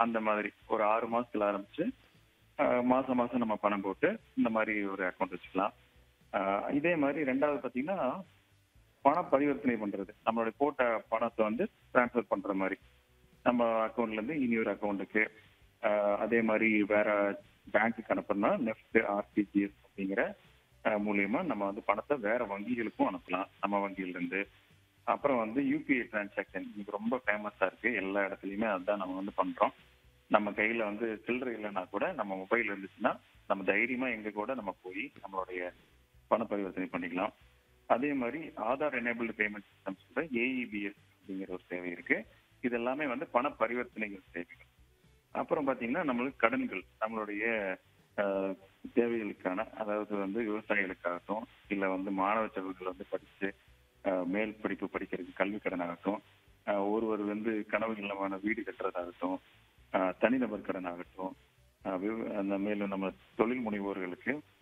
அந்த மாதிரி ஒரு ஆறு மாசத்துல ஆரம்பிச்சு அஹ், மாசம் மாசம் நம்ம பணம் போட்டு இந்த மாதிரி ஒரு அக்கௌண்ட் வச்சுக்கலாம் அஹ், இதே மாதிரி ரெண்டாவது பாத்தீங்கன்னா பண பரிவர்த்தனை பண்றது நம்மளுடைய போட்ட பணத்தை வந்து டிரான்ஸ்ஃபர் பண்ற மாதிரி நம்ம அக்கௌண்ட்ல இருந்து இனி ஒரு அக்கௌண்ட்டுக்கு அதே மாதிரி வேற பேங்க்குக்கு அனுப்புறோம்னா நெஃப்ட் ஆர்டிஜிஎஸ் அப்படிங்கிற அஹ், மூலியமா நம்ம வந்து பணத்தை வேற வங்கிகளுக்கும் அனுப்பலாம் நம்ம வங்கியில இருந்து அப்புறம் வந்து யூபிஐ டிரான்சாக்ஷன் இன்னைக்கு ரொம்ப ஃபேமஸா இருக்கு எல்லா இடத்துலயுமே அதுதான் நம்ம வந்து பண்றோம் நம்ம கையில வந்து சில்லறை இல்லைன்னா கூட நம்ம மொபைல் இருந்துச்சுன்னா நம்ம தைரியமா எங்க கூட நம்ம போய் நம்மளுடைய பண பரிவர்த்தனை பண்ணிக்கலாம் அதே மாதிரி ஆதார் எனேபிள்டு பேமெண்ட் சிஸ்டம்ஸ் கூட ஏஇபிஎஸ் அப்படிங்கிற ஒரு சேவை இருக்கு இது எல்லாமே வந்து பண பரிவர்த்தனைகள் சேவைகள் அப்புறம் பாத்தீங்கன்னா நம்மளுக்கு கடன்கள் நம்மளுடைய அஹ், தேவைகளுக்கான அதாவது வந்து விவசாயிகளுக்காகட்டும் இல்ல வந்து மாணவ செல்வங்கள் வந்து படிச்சு அஹ், மேல் படிப்பு படிக்கிறதுக்கு கல்வி கடன் ஆகட்டும் அஹ், ஒருவர் வந்து கனவு இல்லமான வீடு கட்டுறதாகட்டும் அஹ், தனிநபர் கடன் ஆகட்டும் அஹ், விவ- அந்த மேலும் நம்ம தொழில் முனைவோர்களுக்கு